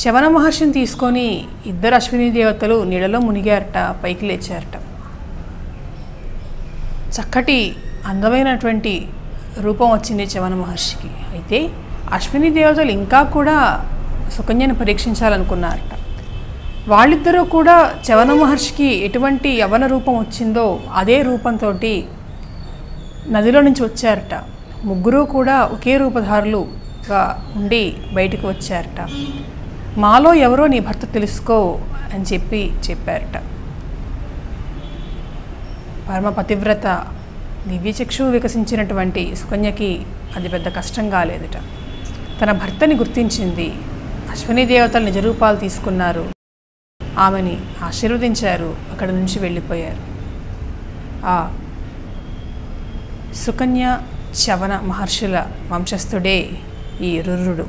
శవన మహర్షిని తీసుకొని ఇద్దరు అశ్విని దేవతలు నీడలో మునిగారట పైకి లేచారట చక్కటి అందమైనటువంటి రూపం వచ్చింది చవన మహర్షికి అయితే అశ్విని దేవతలు ఇంకా కూడా సుకన్యను పరీక్షించాలనుకున్నారట వాళ్ళిద్దరూ కూడా చవన మహర్షికి ఎటువంటి యవన రూపం వచ్చిందో అదే రూపంతో నదిలో నుంచి వచ్చారట ముగ్గురు కూడా ఒకే రూపధారులుగా ఉండి బయటకు వచ్చారట మాలో ఎవరో నీ భర్త తెలుసుకో అని చెప్పి చెప్పారట పరమ పతివ్రత దివ్యచక్షు వికసించినటువంటి సుకన్యకి అది పెద్ద కష్టం కాలేదట తన భర్తని గుర్తించింది అశ్విని దేవతలు నిజరూపాలు తీసుకున్నారు ఆమెని ఆశీర్వదించారు అక్కడి నుంచి వెళ్ళిపోయారు ఆ సుకన్య చవన మహర్షుల వంశస్థుడే ఈ రురుడు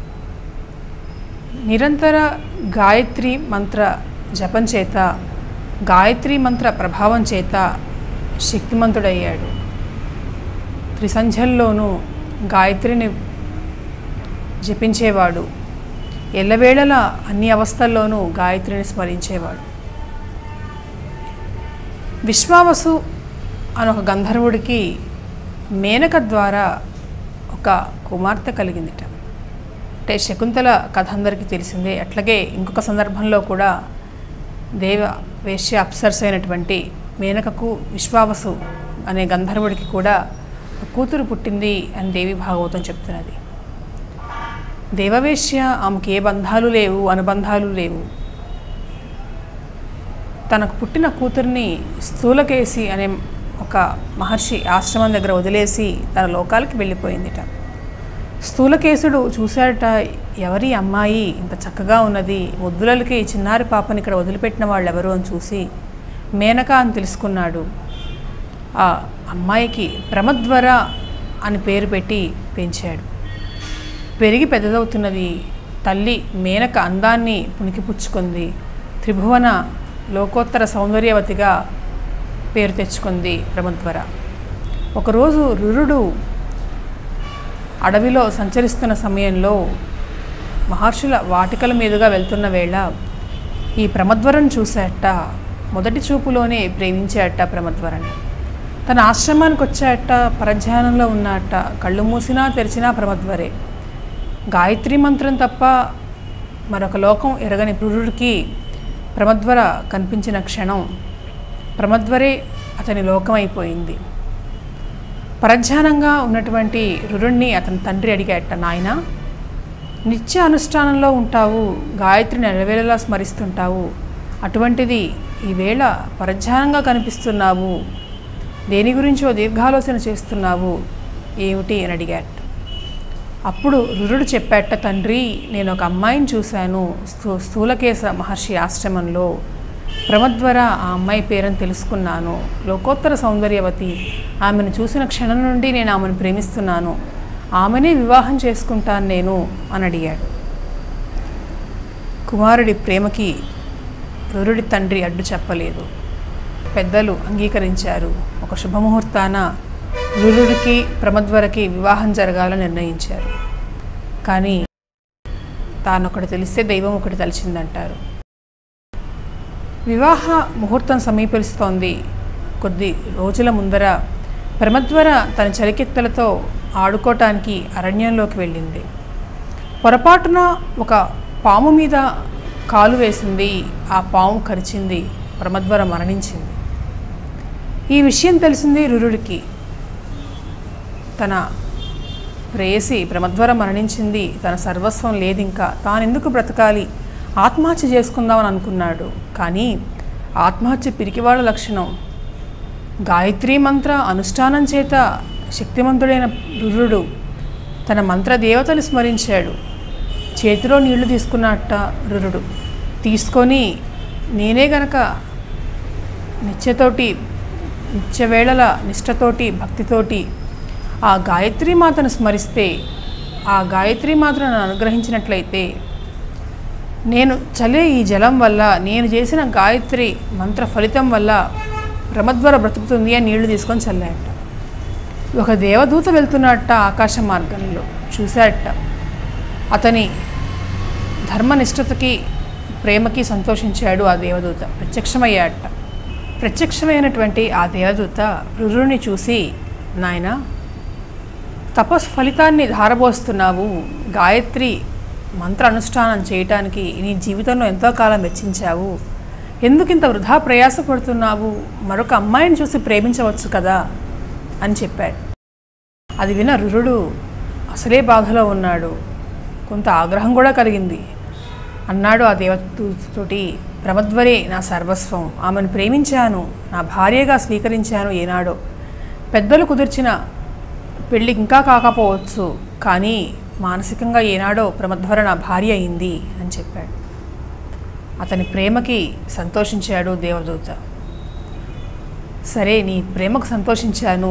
నిరంతర గాయత్రి మంత్ర జపం చేత గాయత్రి మంత్ర ప్రభావం చేత శక్తిమంతుడయ్యాడు త్రిసంధ్యల్లోనూ గాయత్రిని జపించేవాడు ఎల్లవేళలా అన్ని అవస్థల్లోనూ గాయత్రిని స్మరించేవాడు విశ్వావసు అని ఒక గంధర్వుడికి మేనక ద్వారా ఒక కుమార్తె కలిగిందిట అంటే శకుంతల కథ అందరికీ తెలిసిందే అట్లాగే ఇంకొక సందర్భంలో కూడా దేవ వేశ్య అప్సర్స్ అయినటువంటి మేనకకు విశ్వావసు అనే గంధర్వుడికి కూడా ఒక కూతురు పుట్టింది అని దేవి భాగవతం చెప్తున్నది దేవవేశ్య ఆమెకి ఏ బంధాలు లేవు అనుబంధాలు లేవు తనకు పుట్టిన కూతుర్ని స్థూలకేసి అనే ఒక మహర్షి ఆశ్రమం దగ్గర వదిలేసి తన లోకాలకి వెళ్ళిపోయిందిట స్థూలకేశుడు చూశాడట ఎవరి అమ్మాయి ఇంత చక్కగా ఉన్నది ముద్దులకి ఈ చిన్నారి పాపని ఇక్కడ వదిలిపెట్టిన వాళ్ళు ఎవరు అని చూసి మేనక అని తెలుసుకున్నాడు ఆ అమ్మాయికి ప్రమద్వర అని పేరు పెట్టి పెంచాడు పెరిగి పెద్దదవుతున్నది తల్లి మేనక అందాన్ని పుణికిపుచ్చుకుంది త్రిభువన లోకోత్తర సౌందర్యవతిగా పేరు తెచ్చుకుంది ప్రమద్వర ఒకరోజు రురుడు అడవిలో సంచరిస్తున్న సమయంలో మహర్షుల వాటికల మీదుగా వెళ్తున్న వేళ ఈ ప్రమద్వరను చూశాట మొదటి చూపులోనే ప్రేమించాట ప్రమద్వరని తన ఆశ్రమానికి వచ్చాట పరధ్యానంలో ఉన్నట్ట కళ్ళు మూసినా తెరిచినా ప్రమద్వరే గాయత్రి మంత్రం తప్ప మరొక లోకం ఎరగని పురుడికి ప్రమద్వర కనిపించిన క్షణం ప్రమద్వరే అతని లోకమైపోయింది పరధ్యానంగా ఉన్నటువంటి రురుణ్ణి అతని తండ్రి అడిగాట నాయన నిత్య అనుష్ఠానంలో ఉంటావు గాయత్రిని నెలవేళలా స్మరిస్తుంటావు అటువంటిది ఈవేళ పరధ్యానంగా కనిపిస్తున్నావు దేని గురించో దీర్ఘాలోచన చేస్తున్నావు ఏమిటి అని అడిగాట అప్పుడు రురుడు చెప్పాట తండ్రి నేను ఒక అమ్మాయిని చూశాను స్థూ స్థూలకేశ మహర్షి ఆశ్రమంలో ప్రమద్వర ఆ అమ్మాయి పేరుని తెలుసుకున్నాను లోకోత్తర సౌందర్యవతి ఆమెను చూసిన క్షణం నుండి నేను ఆమెను ప్రేమిస్తున్నాను ఆమెనే వివాహం చేసుకుంటాను నేను అని అడిగాడు కుమారుడి ప్రేమకి రురుడి తండ్రి అడ్డు చెప్పలేదు పెద్దలు అంగీకరించారు ఒక శుభముహూర్తాన రురుడికి ప్రమద్వరకి వివాహం జరగాలని నిర్ణయించారు కానీ తానొకటి తెలిస్తే దైవం ఒకటి తలిచిందంటారు వివాహ ముహూర్తం సమీపిస్తోంది కొద్ది రోజుల ముందర ప్రమద్వర తన చలికెత్తలతో ఆడుకోవటానికి అరణ్యంలోకి వెళ్ళింది పొరపాటున ఒక పాము మీద కాలు వేసింది ఆ పాము కరిచింది ప్రమద్వర మరణించింది ఈ విషయం తెలిసింది రురుడికి తన ప్రేయసి ప్రమద్వర మరణించింది తన సర్వస్వం లేదు ఇంకా తానెందుకు బ్రతకాలి ఆత్మహత్య చేసుకుందామని అనుకున్నాడు కానీ ఆత్మహత్య పిరికివాళ్ళ లక్షణం గాయత్రీ మంత్ర అనుష్ఠానం చేత శక్తిమంతుడైన రురుడు తన మంత్ర దేవతని స్మరించాడు చేతిలో నీళ్లు తీసుకున్నట్ట రురుడు తీసుకొని నేనే గనక నిత్యతోటి నిత్యవేళల నిష్టతోటి భక్తితోటి ఆ గాయత్రీ మాతను స్మరిస్తే ఆ గాయత్రీ మాతను నన్ను అనుగ్రహించినట్లయితే నేను చలే ఈ జలం వల్ల నేను చేసిన గాయత్రి మంత్ర ఫలితం వల్ల ప్రమద్వర బ్రతుకుతుంది అని నీళ్లు తీసుకొని చల్లాట ఒక దేవదూత వెళ్తున్నట్ట ఆకాశ మార్గంలో చూశాట అతని ధర్మనిష్ఠతకి ప్రేమకి సంతోషించాడు ఆ దేవదూత ప్రత్యక్షమయ్యాట ప్రత్యక్షమైనటువంటి ఆ దేవదూత రురుని చూసి నాయన తపస్సు ఫలితాన్ని ధారపోస్తున్నావు గాయత్రి మంత్ర అనుష్ఠానం చేయటానికి నీ జీవితంలో ఎంతో కాలం వెచ్చించావు ఎందుకు ఇంత వృధా ప్రయాసపడుతున్నావు మరొక అమ్మాయిని చూసి ప్రేమించవచ్చు కదా అని చెప్పాడు అది విన రురుడు అసలే బాధలో ఉన్నాడు కొంత ఆగ్రహం కూడా కలిగింది అన్నాడు ఆ దేవతతోటి ప్రమద్వరే నా సర్వస్వం ఆమెను ప్రేమించాను నా భార్యగా స్వీకరించాను ఏనాడో పెద్దలు కుదిర్చిన పెళ్ళి ఇంకా కాకపోవచ్చు కానీ మానసికంగా ఏనాడో ప్రమద్వర నా భార్య అయింది అని చెప్పాడు అతని ప్రేమకి సంతోషించాడు దేవదూత సరే నీ ప్రేమకు సంతోషించాను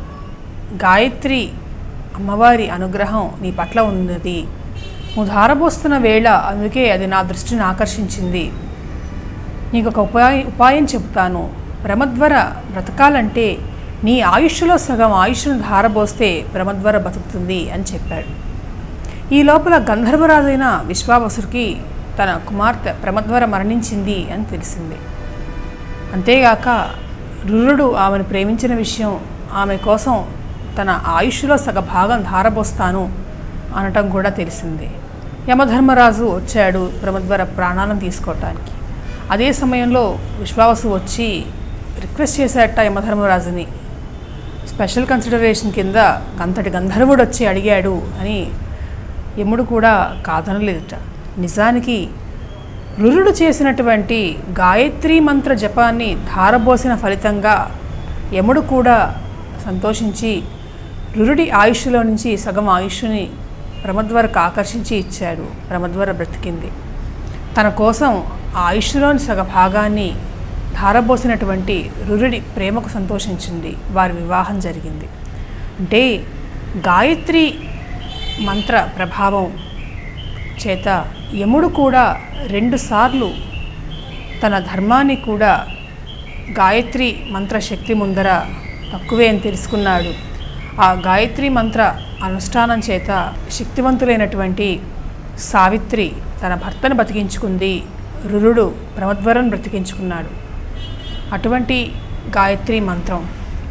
గాయత్రి అమ్మవారి అనుగ్రహం నీ పట్ల ఉన్నది నువ్వు ధారపోస్తున్న వేళ అందుకే అది నా దృష్టిని ఆకర్షించింది నీకు ఒక ఉపాయ ఉపాయం చెబుతాను ప్రమద్వర బ్రతకాలంటే నీ ఆయుష్లో సగం ఆయుష్ను ధారబోస్తే ప్రమద్వర బతుకుతుంది అని చెప్పాడు ఈ లోపల గంధర్వరాజైన విశ్వావసుడికి తన కుమార్తె ప్రమద్వర మరణించింది అని తెలిసింది అంతేగాక రురుడు ఆమెను ప్రేమించిన విషయం ఆమె కోసం తన ఆయుష్లో సగ భాగం ధారపోస్తాను అనటం కూడా తెలిసింది యమధర్మరాజు వచ్చాడు ప్రమద్వర ప్రాణాలను తీసుకోవటానికి అదే సమయంలో విశ్వావసు వచ్చి రిక్వెస్ట్ చేశాడట యమధర్మరాజుని స్పెషల్ కన్సిడరేషన్ కింద అంతటి గంధర్వుడు వచ్చి అడిగాడు అని యముడు కూడా కాదనలేదట నిజానికి రురుడు చేసినటువంటి గాయత్రి మంత్ర జపాన్ని ధారబోసిన ఫలితంగా యముడు కూడా సంతోషించి రురుడి ఆయుష్లో నుంచి సగం ఆయుష్ని ప్రమద్వరకు ఆకర్షించి ఇచ్చాడు ప్రమద్వర బ్రతికింది తన కోసం ఆ ఆయుష్లోని సగ భాగాన్ని ధారబోసినటువంటి రురుడి ప్రేమకు సంతోషించింది వారి వివాహం జరిగింది అంటే గాయత్రి మంత్ర ప్రభావం చేత యముడు కూడా రెండుసార్లు తన ధర్మాన్ని కూడా గాయత్రి మంత్ర శక్తి ముందర తక్కువే అని తెలుసుకున్నాడు ఆ గాయత్రి మంత్ర అనుష్ఠానం చేత శక్తివంతులైనటువంటి సావిత్రి తన భర్తను బతికించుకుంది రురుడు ప్రమద్వరం బ్రతికించుకున్నాడు అటువంటి గాయత్రి మంత్రం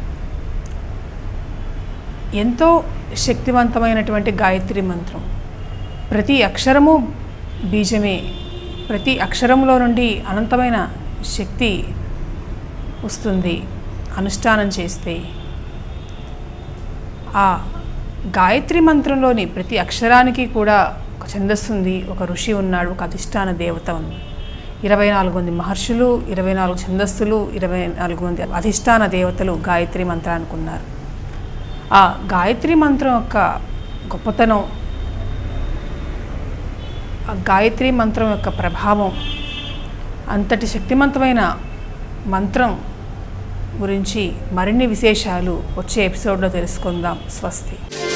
ఎంతో శక్తివంతమైనటువంటి గాయత్రి మంత్రం ప్రతి అక్షరము బీజమే ప్రతి అక్షరంలో నుండి అనంతమైన శక్తి వస్తుంది అనుష్ఠానం చేస్తే ఆ గాయత్రి మంత్రంలోని ప్రతి అక్షరానికి కూడా ఒక ఛందస్సు ఉంది ఒక ఋషి ఉన్నాడు ఒక అధిష్టాన దేవత ఉంది ఇరవై నాలుగు మంది మహర్షులు ఇరవై నాలుగు ఛందస్సులు ఇరవై నాలుగు మంది అధిష్టాన దేవతలు గాయత్రి మంత్రానికి ఉన్నారు ఆ గాయత్రి మంత్రం యొక్క గొప్పతనం ఆ గాయత్రి మంత్రం యొక్క ప్రభావం అంతటి శక్తివంతమైన మంత్రం గురించి మరిన్ని విశేషాలు వచ్చే ఎపిసోడ్లో తెలుసుకుందాం స్వస్తి